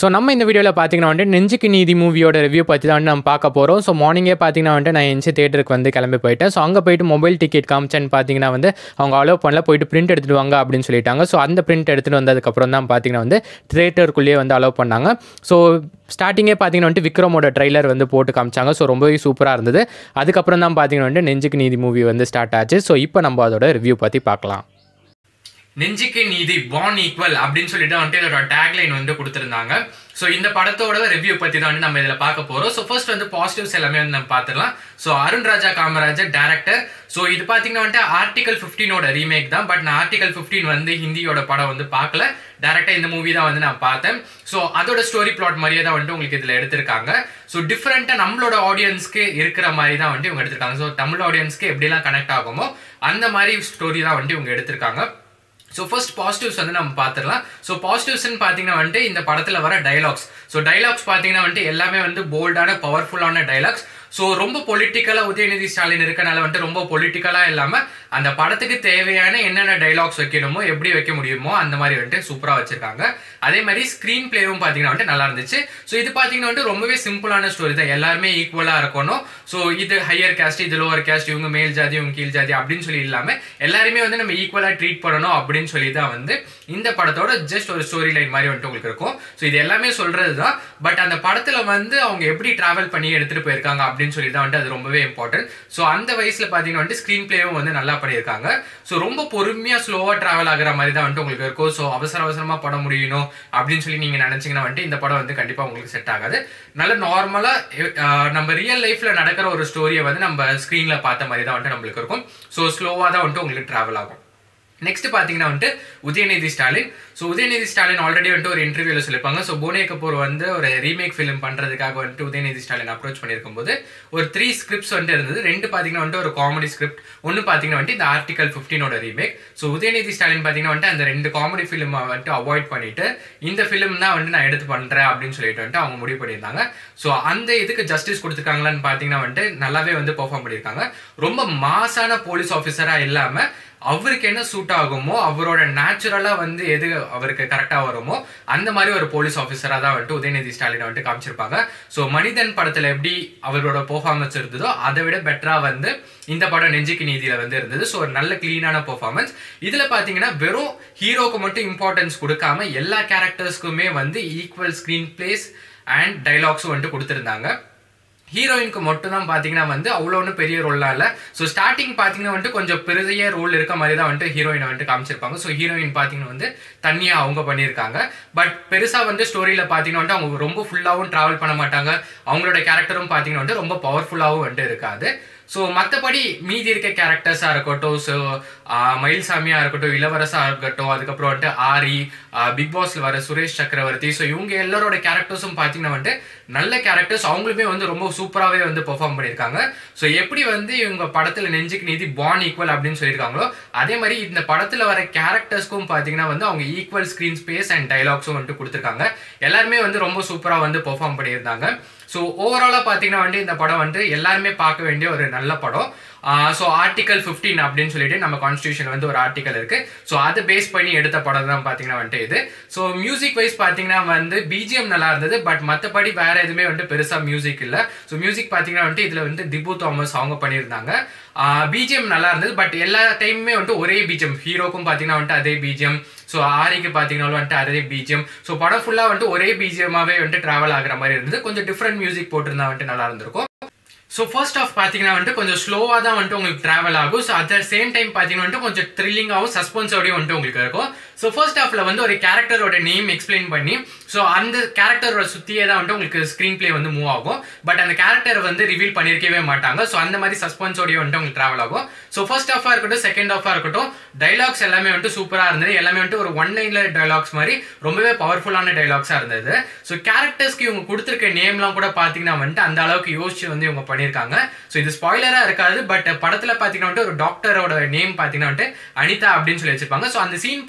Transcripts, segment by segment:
so நம்ம இந்த வீடியோவில் பார்த்தீங்கன்னா வந்துட்டு நெஞ்சுக்கு நீதி மூவியோட ரிவ்யூ பற்றி தான் வந்து நம்ம பார்க்க போகிறோம் ஸோ மார்னிங்கே பார்த்தீங்கன்னா வந்துட்டு நான் எஞ்சி தேட்டருக்கு வந்து கிளம்பி போயிட்டேன் ஸோ அங்கே போயிட்டு மொபைல் டிக்கெட் காமிச்சேன்னு பார்த்தீங்கன்னா வந்து அவங்க அலோவ் பண்ணல போயிட்டு பிரிண்ட் எடுத்துட்டு வாங்க அப்படின்னு சொல்லிட்டாங்க ஸோ அந்த பிரிண்ட் எடுத்துகிட்டு வந்ததுக்கப்புறம் தான் பார்த்தீங்கன்னா வந்து தேட்டருக்குள்ளேயே வந்து அலோவ் பண்ணாங்க ஸோ ஸ்டார்டிங்கே பார்த்தீங்கன்னா வந்துட்டு விக்ரமோட ட்ரைலர் வந்து போட்டு காமிச்சாங்க ஸோ ரொம்பவே சூப்பராக இருந்தது அதுக்கப்புறம் தான் பார்த்தீங்கன்னா வந்துட்டு நெஞ்சுக்கு நீதி மூவி வந்து ஸ்டார்ட் ஆச்சு ஸோ இப்போ நம்ம அதோட ரிவ்யூ பற்றி பார்க்கலாம் நெஞ்சுக்கு நீதி பான் ஈக்குவல் அப்படின்னு சொல்லிட்டு வந்துட்டு இதோட டேக்லைன் வந்து கொடுத்துருந்தாங்க ஸோ இந்த படத்தோட ரிவ்யூ பற்றி தான் வந்து நம்ம இதில் பார்க்க போகிறோம் ஸோ ஃபர்ஸ்ட் வந்து பாசிட்டிவ்ஸ் எல்லாமே வந்து நம்ம பார்த்துடலாம் so Arun Raja Kamarajar director so இது பார்த்தீங்கன்னா வந்துட்டு ஆர்டிகல் ஃபிஃப்டீனோட ரீமேக் தான் பட் நான் ஆர்டிகல் ஃபிஃப்டீன் வந்து ஹிந்தியோட படம் வந்து பார்க்கல டேரக்டாக இந்த மூவி தான் வந்து நான் பார்த்தேன் ஸோ அதோட ஸ்டோரி பிளாட் மாதிரியே தான் வந்துட்டு உங்களுக்கு இதில் எடுத்திருக்காங்க ஸோ டிஃப்ரெண்ட்டாக நம்மளோட ஆடியன்ஸ்க்கு இருக்கிற மாதிரி தான் வந்துட்டு இவங்க எடுத்திருக்காங்க ஸோ தமிழ் ஆடியன்ஸ்க்கு எப்படிலாம் கனெக்ட் ஆகுமோ அந்த மாதிரி ஸ்டோரி தான் வந்துட்டு இவங்க எடுத்திருக்காங்க ஸோ ஃபர்ஸ்ட் பாசிட்டிவ்ஸ் வந்து நம்ம பார்த்துடலாம் ஸோ பாசிட்டிவ்ஸ்னு பார்த்தீங்கன்னா வந்துட்டு இந்த படத்தில் வர டைலாக்ஸ் ஸோ டைலாக்ஸ் பார்த்தீங்கன்னா வந்துட்டு எல்லாமே வந்து போல்டான பவர்ஃபுல்லான டைலாக்ஸ் ஸோ ரொம்ப பொலிட்டிக்கலாக உதயநிதி ஸ்டாலின் இருக்கனால வந்துட்டு ரொம்ப பொலிட்டிக்கலாக இல்லாமல் அந்த படத்துக்கு தேவையான என்னென்ன டைலாக்ஸ் வைக்கணுமோ எப்படி வைக்க முடியுமோ அந்த மாதிரி வந்துட்டு சூப்பராக வச்சிருக்காங்க அதே மாதிரி ஸ்க்ரீன் பிளேவும் பார்த்தீங்கன்னா வந்துட்டு நல்லா இருந்துச்சு ஸோ இது பார்த்தீங்கன்னா வந்துட்டு ரொம்பவே சிம்பிளான ஸ்டோரி தான் எல்லாருமே ஈக்குவலாக இருக்கணும் ஸோ இது ஹையர் கேஸ்ட் இது லோவர் கேஸ்ட் இவங்க மேல் ஜாதி இவங்க கீழ் ஜாதி அப்படின்னு சொல்லி இல்லாமல் எல்லாருமே வந்து நம்ம ஈக்குவலாக ட்ரீட் பண்ணணும் அப்படின்னு சொல்லி தான் வந்து இந்த படத்தோட ஜஸ்ட் ஒரு ஸ்டோரி லைன் மாதிரி வந்துட்டு உங்களுக்கு இருக்கும் ஸோ இது எல்லாமே சொல்றது தான் பட் அந்த படத்தில் வந்து அவங்க எப்படி ட்ராவல் பண்ணி எடுத்துகிட்டு போயிருக்காங்க அப்படின்னு சொல்லி தான் வந்துட்டு அது ரொம்பவே இம்பார்ட்டன்ட் ஸோ அந்த வயசில் பார்த்தீங்கன்னா வந்துட்டு ஸ்க்ரீன் பிளேவும் வந்து நல்லா பண்ணியிருக்காங்க ஸோ ரொம்ப பொறுமையாக ஸ்லோவாக ட்ராவல் ஆகிற மாதிரி தான் வந்துட்டு உங்களுக்கு இருக்கும் ஸோ அவசர அவசரமாக படம் முடியணும் அப்படின்னு சொல்லி நீங்கள் நினச்சிங்கன்னா வந்துட்டு இந்த படம் வந்து கண்டிப்பாக உங்களுக்கு செட் ஆகாது நல்ல நார்மலாக நம்ம ரியல் லைஃப்பில் நடக்கிற ஒரு ஸ்டோரியை வந்து நம்ம ஸ்க்ரீனில் பார்த்த மாதிரி தான் வந்துட்டு நம்மளுக்கு இருக்கும் ஸோ ஸ்லோவாக தான் வந்துட்டு உங்களுக்கு ட்ராவல் ஆகும் நெக்ஸ்ட் பார்த்தீங்கன்னா வந்துட்டு உதயநிதி ஸ்டாலின் ஸோ உதயநிதி ஸ்டாலின் ஆல்ரெடி வந்துட்டு ஒரு இன்டர்வியூவில் சொல்லியிருப்பாங்க ஸோ போனே கபூர் வந்து ஒரு ரீமேக் ஃபிலிம் பண்ணுறதுக்காக வந்துட்டு உதயநிதி ஸ்டாலின் அப்ரோச் பண்ணியிருக்கும் போது ஒரு த்ரீ ஸ்கிரிப்ட்ஸ் வந்துட்டு இருந்தது ரெண்டு பார்த்தீங்கன்னா வந்துட்டு ஒரு காமெடி ஸ்கிரிப்ட் ஒன்று பார்த்தீங்கன்னா வந்துட்டு இந்த ஆர்டிகல் ஃபிஃப்டீனோட ரீமேக் ஸோ உதயநிதி ஸ்டாலின் பார்த்தீங்கன்னா வந்துட்டு அந்த ரெண்டு காமெடி ஃபிலிம் வந்துட்டு அவாய்ட் பண்ணிட்டு இந்த ஃபிலிம் தான் வந்துட்டு நான் எடுத்து பண்ணுறேன் அப்படின்னு சொல்லிட்டு வந்துட்டு அவங்க முடிவு பண்ணியிருந்தாங்க ஸோ அந்த இதுக்கு ஜஸ்டிஸ் கொடுத்துருக்காங்களான்னு பார்த்தீங்கன்னா வந்துட்டு நல்லாவே வந்து பெர்ஃபார்ம் பண்ணியிருக்காங்க ரொம்ப மாசான போலீஸ் ஆஃபீஸராக இல்லாமல் அவருக்கு என்ன சூட் ஆகுமோ அவரோட நேச்சுரலாக வந்து எது அவருக்கு கரெக்டாக வருமோ அந்த மாதிரி ஒரு போலீஸ் ஆஃபீஸராக தான் வந்துட்டு உதயநிதி ஸ்டாலினை வந்துட்டு காமிச்சிருப்பாங்க ஸோ மனிதன் படத்தில் எப்படி அவரோட பெர்ஃபார்மன்ஸ் இருந்ததோ அதை விட பெட்டராக வந்து இந்த படம் நெஞ்சுக்கு நீதியில் வந்து இருந்தது ஸோ ஒரு நல்ல க்ளீனான பெர்ஃபார்மன்ஸ் இதில் பார்த்தீங்கன்னா வெறும் ஹீரோக்கு மட்டும் இம்பார்ட்டன்ஸ் கொடுக்காம எல்லா கேரக்டர்ஸ்க்குமே வந்து ஈக்குவல் ஸ்க்ரீன் பிளேஸ் அண்ட் டைலாக்ஸும் வந்துட்டு கொடுத்துருந்தாங்க ஹீரோயினுக்கு மட்டும் தான் பார்த்தீங்கன்னா வந்து அவ்வளோ ஒன்றும் பெரிய ரோல்லாம் இல்லை ஸோ ஸ்டார்டிங் பார்த்தீங்கன்னா வந்துட்டு கொஞ்சம் பெரிய ரோல் இருக்க மாதிரி தான் வந்துட்டு ஹீரோயினை வந்துட்டு காமிச்சிருப்பாங்க ஸோ ஹீரோயின் பார்த்தீங்கன்னா வந்து தனியாக அவங்க பண்ணியிருக்காங்க பட் பெருசாக வந்து ஸ்டோரியில் பார்த்தீங்கன்னா வந்துட்டு அவங்க ரொம்ப ஃபுல்லாகவும் ட்ராவல் பண்ண மாட்டாங்க அவங்களோட கேரக்டரும் பார்த்தீங்கன்னா வந்துட்டு ரொம்ப பவர்ஃபுல்லாகவும் வந்துட்டு இருக்காது ஸோ மற்றபடி மீதி இருக்க கேரக்டர்ஸாக இருக்கட்டும் ஸோ மயில்சாமியாக இருக்கட்டும் இளவரசாக இருக்கட்டும் அதுக்கப்புறம் வந்துட்டு ஆரி பிக் பாஸில் வர சுரேஷ் சக்கரவர்த்தி ஸோ இவங்க எல்லாரோட கேரக்டர்ஸும் பார்த்தீங்கன்னா வந்துட்டு நல்ல கேரக்டர்ஸ் அவங்களுமே வந்து ரொம்ப சூப்பராகவே வந்து பெர்ஃபார்ம் பண்ணியிருக்காங்க ஸோ எப்படி வந்து இவங்க படத்தில் நெஞ்சுக்கு நீதி பான் ஈக்குவல் அப்படின்னு சொல்லியிருக்காங்களோ அதே மாதிரி இந்த படத்தில் வர கேரக்டர்ஸ்க்கும் பார்த்தீங்கன்னா வந்து அவங்க ஈக்குவல் ஸ்க்ரீன் ஸ்பேஸ் அண்ட் டைலாக்ஸும் வந்துட்டு கொடுத்துருக்காங்க எல்லாருமே வந்து ரொம்ப சூப்பராக வந்து பெர்ஃபார்ம் பண்ணியிருந்தாங்க ஸோ ஓவராலாக பார்த்தீங்கன்னா வந்து இந்த படம் வந்து எல்லாருமே பார்க்க வேண்டிய ஒரு நல்ல படம் ஸோ ஆர்டிகல் ஃபிஃப்டீன் அப்படின்னு சொல்லிட்டு நம்ம கான்ஸ்டியூஷன் வந்து ஒரு ஆர்டிக்கல் இருக்கு ஸோ அதை பேஸ் பண்ணி எடுத்த படம் தான் பார்த்தீங்கன்னா வந்துட்டு இது ஸோ மியூசிக் வைஸ் பார்த்தீங்கன்னா வந்து பிஜிஎம் நல்லா இருந்தது பட் மற்றபடி வேற எதுவுமே வந்துட்டு பெருசாக மியூசிக் இல்லை ஸோ மியூசிக் பார்த்தீங்கன்னா வந்துட்டு இதில் வந்து திபு தாமஸ் அவங்க பண்ணியிருந்தாங்க பிஜிஎம் நல்லா இருந்தது பட் எல்லா டைமுமே வந்துட்டு ஒரே பிஜிஎம் ஹீரோக்கும் பார்த்தீங்கன்னா வந்துட்டு அதே பிஜிஎம் ஸோ ஆரிக்கு பார்த்தீங்கன்னாலும் வந்துட்டு அதே பிஜிஎம் ஸோ படம் ஃபுல்லாக வந்துட்டு ஒரே பிஜிஎமாகவே வந்துட்டு ட்ராவல் ஆகிற மாதிரி இருந்தது கொஞ்சம் டிஃப்ரெண்ட் மியூசிக் போட்டிருந்தா வந்துட்டு நல்லா இருந்திருக்கும் ஸோ ஃபர்ஸ்ட் ஆஃப் பார்த்தீங்கன்னா வந்துட்டு கொஞ்சம் ஸ்லோவாக தான் வந்துட்டு உங்களுக்கு ட்ராவல் ஆகும் so at the same time பார்த்தீங்கன்னா வந்துட்டு கொஞ்சம் த்ரில்லிங்காகவும் சஸ்பென்ஸோடையும் வந்துட்டு உங்களுக்கு இருக்கும் ஸோ ஃபர்ஸ்ட் ஹாஃப்ல வந்து ஒரு கேரக்டரோட நேம் எக்ஸ்பிளைன் பண்ணி ஸோ அந்த கேரக்டரோட சுற்றியே தான் வந்துட்டு உங்களுக்கு ஸ்க்ரீன் பிளே வந்து மூவ் ஆகும் பட் அந்த கேரக்டர் வந்து ரிவீல் பண்ணியிருக்கவே மாட்டாங்க ஸோ அந்த மாதிரி சஸ்பென்ஸோடய வந்துட்டு உங்களுக்கு ட்ராவல் ஆகும் ஸோ ஃபர்ஸ்ட் ஹாஃபாக இருக்கட்டும் செகண்ட் ஹாஃபாக இருக்கட்டும் டைலாக்ஸ் எல்லாமே வந்துட்டு சூப்பராக இருந்தது எல்லாமே வந்துட்டு ஒரு ஒன் லைனில் டைலாக்ஸ் மாதிரி ரொம்பவே பவர்ஃபுல்லான டைலாக்ஸாக இருந்தது ஸோ கேரக்டர்ஸ்க்கு இவங்க கொடுத்துருக்க நேம்லாம் கூட பார்த்தீங்கன்னா வந்துட்டு அந்த அளவுக்கு யோசிச்சு வந்து இவங்க பண்ணியிருக்காங்க ஸோ இது ஸ்பாய்லராக இருக்காது பட் படத்தில் பார்த்தீங்கன்னா வந்துட்டு ஒரு டாக்டரோட நேம் பார்த்தீங்கன்னா வந்துட்டு அனிதா அப்படின்னு சொல்லி வச்சிருப்பாங்க ஸோ அந்த சீன் பார்க்குறப்போ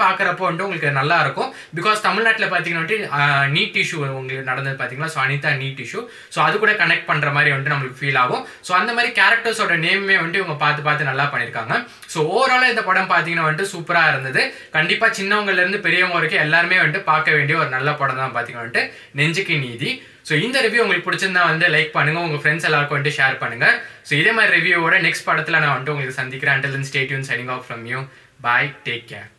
பார்க்குறப்போ வந்துட்டு உங்களுக்கு நல்லா இருக்கும் பிகாஸ் தமிழ்நாட்டில் பார்த்தீங்கன்னா வந்துட்டு நீட் இஷ்யூ உங்களுக்கு நடந்தது பார்த்தீங்களா so Anitha NEET issue so அது கூட கனெக்ட் பண்ணுற மாதிரி வந்துட்டு நம்மளுக்கு ஃபீல் ஆகும் ஸோ அந்த மாதிரி கேரக்டர்ஸோட நேமே வந்துட்டு இவங்க பார்த்து பார்த்து நல்லா பண்ணியிருக்காங்க ஸோ ஓவராலாக இந்த படம் பார்த்தீங்கன்னா வந்துட்டு சூப்பராக இருந்தது கண்டிப்பாக சின்னவங்கலேருந்து பெரியவங்க வரைக்கும் எல்லாருமே வந்துட்டு பார்க்க வேண்டிய ஒரு நல்ல படம் தான் பார்த்தீங்கன்னா வந்துட்டு நெஞ்சுக்கு நீதி ஸோ இந்த ரிவ்யூ உங்களுக்கு பிடிச்சிருந்தா வந்து லைக் பண்ணுங்க உங்க ஃப்ரெண்ட்ஸ் எல்லாருக்கும் வந்துட்டு ஷேர் பண்ணுங்க ஸோ இதே மாதிரி ரிவ்யூவோட நெக்ஸ்ட் படத்தில் நான் வந்துட்டு உங்களுக்கு சந்திக்கிறேன் until stay tuned signing off from you bye take care